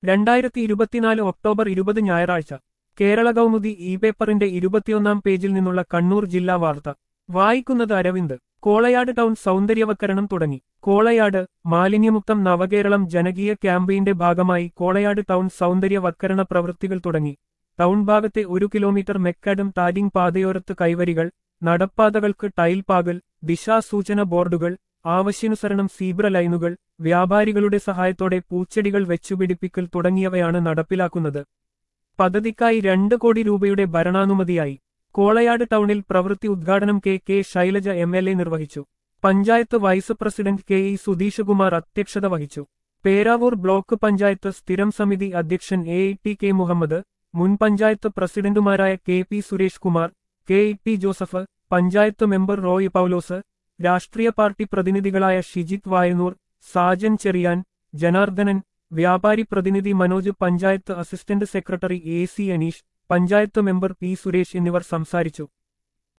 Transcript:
രണ്ടായിരത്തി ഇരുപത്തിനാല് ഒക്ടോബർ ഇരുപത് ഞായറാഴ്ച കേരള കൗമുദി ഇ പേപ്പറിന്റെ ഇരുപത്തിയൊന്നാം പേജിൽ നിന്നുള്ള കണ്ണൂർ ജില്ലാ വാർത്ത വായിക്കുന്നത് അരവിന്ദ് കോളയാട് ടൗൺ സൗന്ദര്യവൽക്കരണം തുടങ്ങി കോളയാട് മാലിന്യമുക്തം നവകേരളം ജനകീയ ക്യാമ്പയിന്റെ ഭാഗമായി കോളയാട് ടൗൺ സൗന്ദര്യവൽക്കരണ പ്രവൃത്തികൾ തുടങ്ങി ടൗൺ ഭാഗത്തെ ഒരു കിലോമീറ്റർ മെക്കാഡം ടാരിംഗ് പാതയോരത്ത് കൈവരികൾ നടപ്പാതകൾക്ക് ടൈൽ പാകൽ ദിശാസൂചന ബോർഡുകൾ ആവശ്യാനുസരണം സീബ്ര ലൈനുകൾ വ്യാപാരികളുടെ സഹായത്തോടെ പൂച്ചെടികൾ വെച്ചുപിടിപ്പിക്കൽ തുടങ്ങിയവയാണ് നടപ്പിലാക്കുന്നത് പദ്ധതിക്കായി രണ്ട് കോടി രൂപയുടെ ഭരണാനുമതിയായി കോളയാട് ടൗണിൽ പ്രവൃത്തി ഉദ്ഘാടനം K K Shailaja M L A നിർവഹിച്ചു panchayat vice president K E Sudheeshkumar അധ്യക്ഷത വഹിച്ചു പേരാവൂർ ബ്ലോക്ക് പഞ്ചായത്ത് സ്ഥിരം സമിതി അധ്യക്ഷൻ എ ടി കെ മുഹമ്മദ് മുൻ പഞ്ചായത്ത് പ്രസിഡന്റുമാരായ K P Suresh Kumar K E T Joseph panchayat member Roy Paulose രാഷ്ട്രീയ പാർട്ടി പ്രതിനിധികളായ ഷിജിത് വായനൂർ സാജൻ ചെറിയാൻ ജനാർദ്ദനൻ വ്യാപാരി പ്രതിനിധി Manoj panchayat assistant secretary A C Aneesh panchayat member P Suresh എന്നിവർ സംസാരിച്ചു